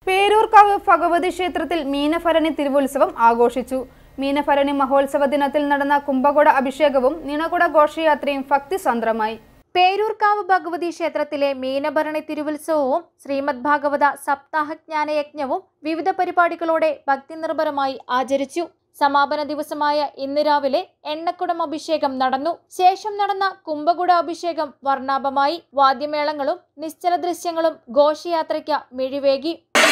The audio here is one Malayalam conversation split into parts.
പേരൂർക്കാവ് ഭഗവതി ക്ഷേത്രത്തിൽ മീനഭരണി തിരുവുത്സവം ആഘോഷിച്ചു മീനഭരണി മഹോത്സവ ദിനത്തിൽ നടന്ന കുംഭകുട അഭിഷേകവും നിണകുട ഘോഷയാത്രയും ഭക്തിസാന്ദ്രമായി പേരൂർക്കാവ് ഭഗവതി ക്ഷേത്രത്തിലെ മീനഭരണി തിരുവുത്സവവും ശ്രീമദ് ഭാഗവത സപ്താഹജ്ഞാനയജ്ഞവും വിവിധ പരിപാടികളോടെ ഭക്തിനിർഭരമായി ആചരിച്ചു സമാപന ദിവസമായ ഇന്ന് രാവിലെ എണ്ണക്കുടം അഭിഷേകം നടന്നു ശേഷം നടന്ന കുംഭകുട അഭിഷേകം വർണ്ണാഭമായി വാദ്യമേളങ്ങളും നിശ്ചല ദൃശ്യങ്ങളും ഘോഷയാത്രയ്ക്ക് മിഴിവേകി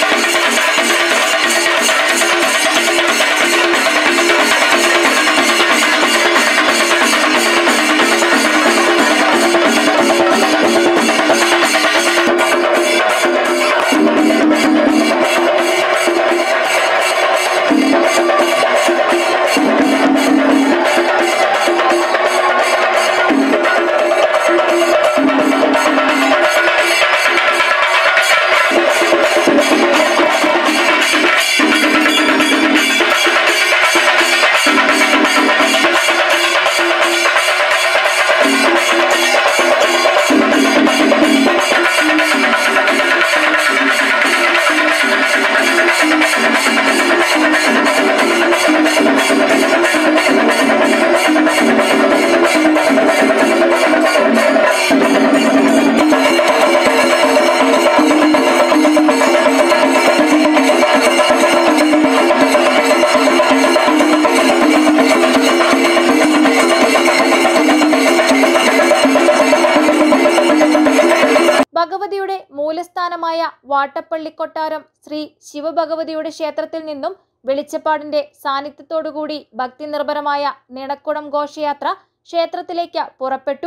ഭഗവതിയുടെ മൂലസ്ഥാനമായ വാട്ടപ്പള്ളി കൊട്ടാരം ശ്രീ ശിവഭഗവതിയുടെ ക്ഷേത്രത്തിൽ നിന്നും വെളിച്ചപ്പാടിന്റെ സാന്നിധ്യത്തോടുകൂടി ഭക്തി നിർഭരമായ നിണക്കുടം ഘോഷയാത്ര ക്ഷേത്രത്തിലേക്ക് പുറപ്പെട്ടു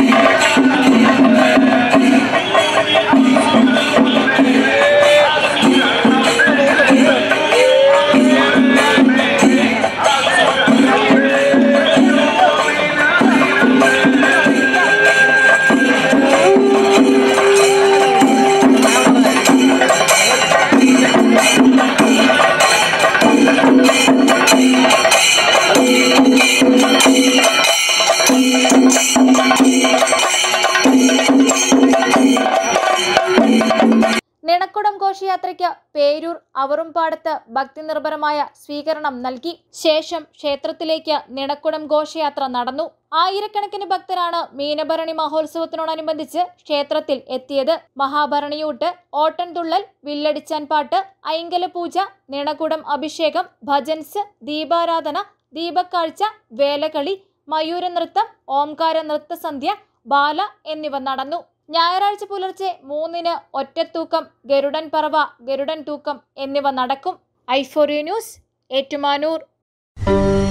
നിണക്കുടം ഘോഷയാത്രയ്ക്ക് പേരൂർ അവറുംപാടത്ത് ഭക്തി നിർഭരമായ സ്വീകരണം നൽകി ശേഷം ക്ഷേത്രത്തിലേക്ക് നിണക്കുടം ഘോഷയാത്ര നടന്നു ആയിരക്കണക്കിന് ഭക്തരാണ് മീനഭരണി മഹോത്സവത്തിനോടനുബന്ധിച്ച് ക്ഷേത്രത്തിൽ എത്തിയത് മഹാഭരണിയൂട്ട് ഓട്ടൻതുള്ളൽ വില്ലടിച്ചാൻ പാട്ട് ഐങ്കല പൂജ നിണക്കുടം അഭിഷേകം ഭജൻസ് ദീപാരാധന ദീപക്കാഴ്ച വേലകളി മയൂരനൃത്തം ഓംകാര നൃത്തസന്ധ്യ ബാല എന്നിവ നടന്നു ഞായറാഴ്ച പുലർച്ചെ മൂന്നിന് ഒറ്റത്തൂക്കം ഗരുഡൻ പറവ ഗരുഡൻ തൂക്കം എന്നിവ നടക്കും ഐഫോറിയ ന്യൂസ് ഏറ്റുമാനൂർ